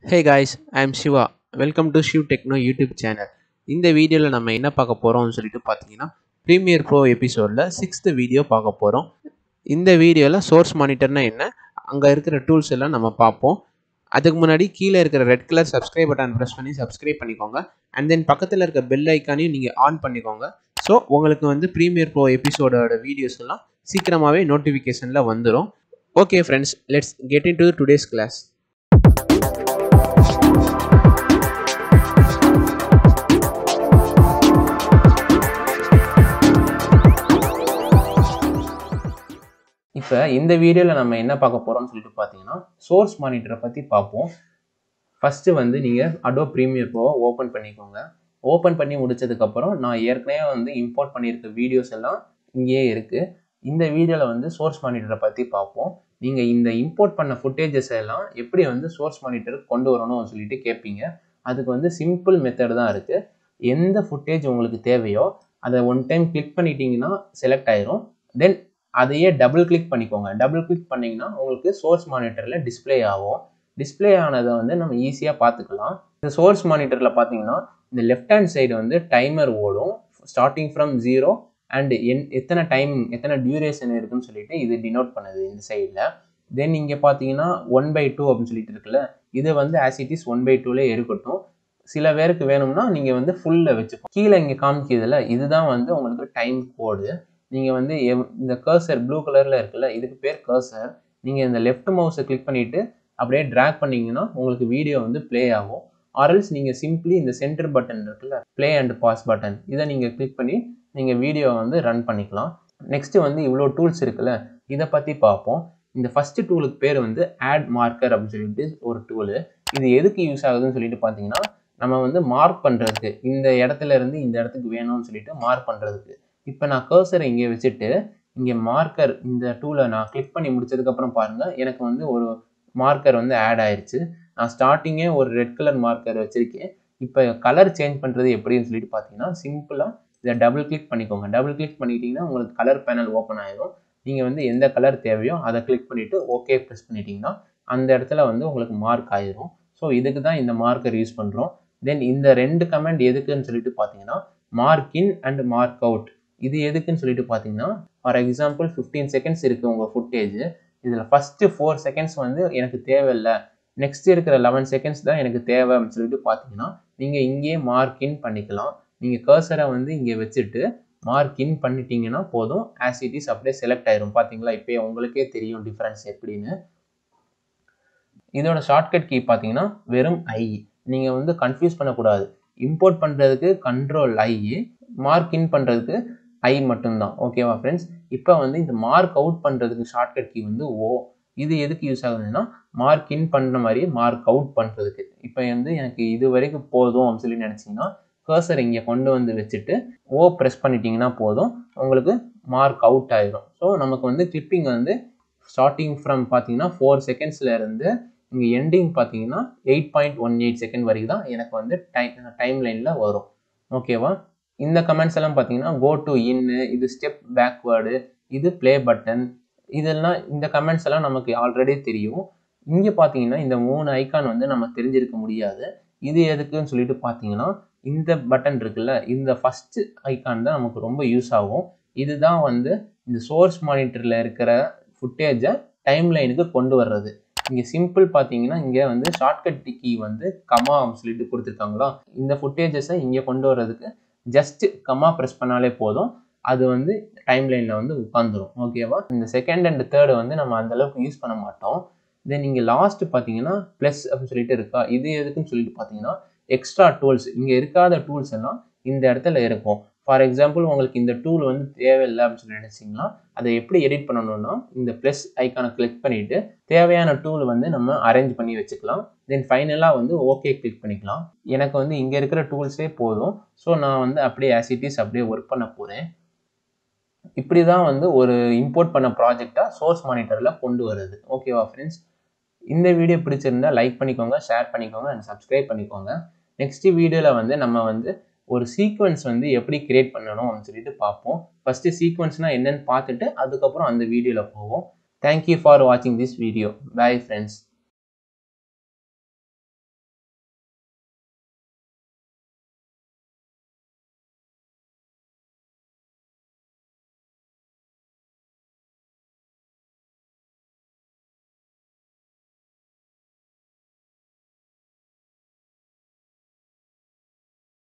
hey guys I am Siva welcome to Shiv techno YouTube channel இந்த வீடியோவில் நம்ம என்ன பார்க்க போகிறோம்னு சொல்லிட்டு பார்த்தீங்கன்னா ப்ரீமியர் ப்ரோ எபிசோடில் சிக்ஸ்த்து வீடியோ பார்க்க போகிறோம் இந்த வீடியோவில் சோர்ஸ் மானிட்டர்னா என்ன அங்கே இருக்கிற டூல்ஸ் எல்லாம் நம்ம பார்ப்போம் அதுக்கு முன்னாடி கீழே இருக்கிற red colour subscribe button press பண்ணி சப்ஸ்கிரைப் பண்ணிக்கோங்க அண்ட் தென் பக்கத்தில் இருக்க பெல் ஐக்கானையும் நீங்கள் ஆன் பண்ணிக்கோங்க ஸோ உங்களுக்கு வந்து ப்ரீமியர் ப்ரோ எபிசோடோட வீடியோஸ் எல்லாம் சீக்கிரமாகவே நோட்டிஃபிகேஷனில் வந்துடும் okay friends let's get into today's class இப்போ இந்த வீடியோவில் நம்ம என்ன பார்க்க போகிறோம்னு சொல்லிட்டு பார்த்தீங்கன்னா சோர்ஸ் மானிட்டரை பற்றி பார்ப்போம் ஃபஸ்ட்டு வந்து நீங்கள் அடோ ப்ரீமியர் ப்ரோவை ஓப்பன் பண்ணிக்கோங்க ஓப்பன் பண்ணி முடிச்சதுக்கப்புறம் நான் ஏற்கனவே வந்து இம்போர்ட் பண்ணியிருக்க வீடியோஸ் எல்லாம் இங்கேயே இருக்குது இந்த வீடியோவில் வந்து சோர்ஸ் மானிட்டரை பற்றி பார்ப்போம் நீங்கள் இந்த இம்போர்ட் பண்ண ஃபுட்டேஜஸ் எல்லாம் எப்படி வந்து சோர்ஸ் மானிட்டருக்கு கொண்டு வரணும்னு சொல்லிட்டு கேட்பீங்க அதுக்கு வந்து சிம்பிள் மெத்தட் தான் இருக்குது எந்த ஃபுட்டேஜ் உங்களுக்கு தேவையோ அதை ஒன் டைம் கிளிக் பண்ணிட்டீங்கன்னா செலக்ட் ஆயிரும் தென் அதையே டபுள் கிளிக் பண்ணிக்கோங்க டபுள் கிளிக் பண்ணிங்கன்னா உங்களுக்கு சோர்ஸ் மானிட்டரில் டிஸ்பிளே ஆகும் டிஸ்பிளே ஆனதை வந்து நம்ம ஈஸியாக பார்த்துக்கலாம் இந்த சோர்ஸ் மானிட்டரில் பார்த்தீங்கன்னா இந்த லெஃப்ட் ஹேண்ட் சைடு வந்து டைமர் ஓடும் ஸ்டார்டிங் ஃப்ரம் ஜீரோ அண்ட் என் எத்தனை டைமிங் எத்தனை டியூரேஷன் இருக்குன்னு சொல்லிட்டு இது டினோட் பண்ணுது இந்த சைடில் தென் இங்கே பார்த்தீங்கன்னா ஒன் பை டூ அப்படின்னு சொல்லிட்டு இருக்குல்ல இது வந்து as it is one by டூலே இருக்கட்டும் சில பேருக்கு வேணும்னா நீங்கள் வந்து ஃபுல்லில் வச்சுக்கோ கீழே இங்கே காமிக்கிறதுல இதுதான் வந்து உங்களுக்கு டைம் கோடு நீங்கள் வந்து இந்த கர்சர் ப்ளூ கலரில் இருக்குல்ல இதுக்கு பேர் கர்சர் நீங்கள் இந்த லெஃப்ட் மவுஸை கிளிக் பண்ணிவிட்டு அப்படியே ட்ராக் பண்ணிங்கன்னா உங்களுக்கு வீடியோ வந்து ப்ளே ஆகும் ஆர்எல்ஸ் நீங்கள் சிம்பிளி இந்த சென்டர் பட்டன் இருக்குல்ல ப்ளே அண்ட் பாஸ் பட்டன் இதை நீங்கள் கிளிக் பண்ணி நீங்கள் வீடியோவை வந்து ரன் பண்ணிக்கலாம் நெக்ஸ்ட்டு வந்து இவ்வளோ டூல்ஸ் இருக்குல்ல இதை பற்றி பார்ப்போம் இந்த ஃபஸ்ட்டு டூலுக்கு பேர் வந்து ஆட் மார்க்கர் அப்படின்னு சொல்லிட்டு ஒரு டூலு இது எதுக்கு யூஸ் ஆகுதுன்னு சொல்லிட்டு பார்த்தீங்கன்னா நம்ம வந்து மார்க் பண்ணுறதுக்கு இந்த இடத்துல இருந்து இந்த இடத்துக்கு வேணும்னு சொல்லிட்டு மார்க் பண்ணுறதுக்கு இப்போ நான் கர்சரை இங்கே வச்சுட்டு இங்கே மார்க்கர் இந்த டூலை நான் கிளிக் பண்ணி முடிச்சதுக்கப்புறம் பாருங்கள் எனக்கு வந்து ஒரு மார்க்கர் வந்து ஆட் ஆயிடுச்சு நான் ஸ்டார்டிங்கே ஒரு ரெட் கலர் மார்க்கர் வச்சுருக்கேன் இப்போ கலர் சேஞ்ச் பண்ணுறது எப்படின்னு சொல்லிட்டு பார்த்தீங்கன்னா சிம்பிளாக இதை டபுள் கிளிக் பண்ணிக்கோங்க டபுள் கிளிக் பண்ணிட்டீங்கன்னா உங்களுக்கு கலர் பேனல் ஓப்பன் ஆயிடும் நீங்கள் வந்து எந்த கலர் தேவையோ அதை கிளிக் பண்ணிவிட்டு ஓகே ப்ரெஸ் பண்ணிட்டீங்கன்னா அந்த இடத்துல வந்து உங்களுக்கு மார்க் ஆயிரும் ஸோ இதுக்கு தான் இந்த மார்க்கர் யூஸ் பண்ணுறோம் தென் இந்த ரெண்டு கமெண்ட் எதுக்குன்னு சொல்லிட்டு பார்த்தீங்கன்னா mark in and mark out இது எதுக்குன்னு சொல்லிட்டு பார்த்தீங்கன்னா ஃபார் எக்ஸாம்பிள் ஃபிஃப்டீன் செகண்ட்ஸ் இருக்குது உங்கள் ஃபுட்டேஜ் இதில் ஃபஸ்ட்டு ஃபோர் செகண்ட்ஸ் வந்து எனக்கு தேவையில்லை நெக்ஸ்ட் இருக்கிற லெவன் செகண்ட்ஸ் தான் எனக்கு தேவை அப்படின்னு சொல்லிட்டு பார்த்தீங்கன்னா நீங்கள் இங்கேயே மார்க் இன் பண்ணிக்கலாம் நீங்கள் கர்சரை வந்து இங்கே வச்சுட்டு மார்க் இன் பண்ணிட்டீங்கன்னா போதும் ஆஸ் இட் இஸ் அப்படியே செலக்ட் ஆயிரும் பார்த்தீங்களா இப்போ உங்களுக்கே தெரியும் டிஃப்ரென்ஸ் எப்படின்னு இதோட ஷார்ட்கட் கீ பார்த்தீங்கன்னா வெறும் ஐ நீங்கள் வந்து கன்ஃபியூஸ் பண்ணக்கூடாது இம்போர்ட் பண்ணுறதுக்கு கண்ட்ரோல் ஐ மார்க் இன் பண்ணுறதுக்கு ஐ மட்டும்தான் ஓகேவா ஃப்ரெண்ட்ஸ் இப்போ வந்து இந்த மார்க் அவுட் பண்ணுறதுக்கு ஷார்ட்கட் கீ வந்து ஓ இது எதுக்கு யூஸ் ஆகுதுன்னா மார்க் இன் பண்ணுற மாதிரி மார்க் அவுட் பண்ணுறதுக்கு இப்போ வந்து எனக்கு இது வரைக்கும் போதும் அப்படின்னு சொல்லி நினச்சிங்கன்னா கர்சர் இங்கே கொண்டு வந்து வச்சுட்டு ஓ ப்ரெஸ் பண்ணிட்டீங்கன்னா போதும் உங்களுக்கு மார்க் அவுட் ஆயிடும் ஸோ நமக்கு வந்து கிளிப்பிங் வந்து ஸ்டார்டிங் ஃப்ரம் பார்த்தீங்கன்னா ஃபோர் செகண்ட்ஸில் இருந்து இங்கே எண்டிங் பார்த்தீங்கன்னா eight point one eight second வரைக்கும் தான் எனக்கு வந்து டைம் டைம் லைனில் வரும் ஓகேவா இந்த கமெண்ட்ஸ் எல்லாம் பார்த்தீங்கன்னா கோ டு இன்னு இது ஸ்டெப் பேக்வேர்டு இது ப்ளே பட்டன் இதெல்லாம் இந்த கமெண்ட்ஸ் எல்லாம் நமக்கு ஆல்ரெடி தெரியும் இங்கே பார்த்தீங்கன்னா இந்த மூணு ஐக்கான் வந்து நம்ம தெரிஞ்சிருக்க முடியாது இது எதுக்குன்னு சொல்லிட்டு பார்த்தீங்கன்னா இந்த பட்டன் இருக்குல்ல இந்த ஃபஸ்ட்டு ஐக்கான் தான் நமக்கு ரொம்ப யூஸ் ஆகும் இதுதான் வந்து இந்த சோர்ஸ் மானிட்டரில் இருக்கிற ஃபுட்டேஜை டைம் லைனுக்கு கொண்டு வர்றது இங்கே சிம்பிள் பார்த்தீங்கன்னா இங்கே வந்து ஷார்ட்கட் கீ வந்து கமா சொல்லிட்டு கொடுத்துருக்காங்களா இந்த ஃபுட்டேஜஸை இங்கே கொண்டு வர்றதுக்கு ஜஸ்ட் கமா ப்ரெஸ் பண்ணாலே போதும் அது வந்து டைம் லைனில் வந்து உட்காந்துரும் ஓகேவா இந்த செகண்ட் அண்ட் தேர்டு வந்து நம்ம அந்தளவுக்கு யூஸ் பண்ண மாட்டோம் தென் இங்கே லாஸ்ட் பார்த்தீங்கன்னா ப்ளஸ் அப்படின்னு சொல்லிட்டு இருக்கா இது எதுக்குன்னு சொல்லிட்டு பார்த்தீங்கன்னா எக்ஸ்ட்ரா டூல்ஸ் இங்கே இருக்காத டூல்ஸ் எல்லாம் இந்த இடத்துல இருக்கும் ஃபார் எக்ஸாம்பிள் உங்களுக்கு இந்த டூல் வந்து தேவையில்லை அப்படின்னு சொல்லி நினச்சிங்கன்னா அதை எப்படி எடிட் பண்ணணும்னா இந்த ப்ளஸ் ஐக்கானை கிளிக் பண்ணிவிட்டு தேவையான டூல் வந்து நம்ம அரேஞ்ச் பண்ணி வச்சுக்கலாம் தென் ஃபைனலாக வந்து ஓகே கிளிக் பண்ணிக்கலாம் எனக்கு வந்து இங்கே இருக்கிற டூல்ஸே போதும் ஸோ நான் வந்து அப்படியே ஆசிட்டிஸ் அப்படியே ஒர்க் பண்ண போகிறேன் இப்படி தான் வந்து ஒரு இம்போர்ட் பண்ண ப்ராஜெக்டாக சோர்ஸ் மானிட்டரில் கொண்டு வருது ஓகேவா ஃப்ரெண்ட்ஸ் இந்த வீடியோ பிடிச்சிருந்தா லைக் பண்ணிக்கோங்க ஷேர் பண்ணிக்கோங்க அண்ட் சப்ஸ்கிரைப் பண்ணிக்கோங்க நெக்ஸ்ட் வீடியோவில் வந்து நம்ம வந்து ஒரு சீக்வன்ஸ் வந்து எப்படி கிரியேட் பண்ணணும் அப்படின்னு சொல்லிட்டு பார்ப்போம் ஃபஸ்ட்டு சீக்வன்ஸ்னால் என்னென்னு பார்த்துட்டு அதுக்கப்புறம் அந்த வீடியோவில் போவோம் தேங்க்யூ ஃபார் வாட்சிங் திஸ் வீடியோ பாய் ஃப்ரெண்ட்ஸ்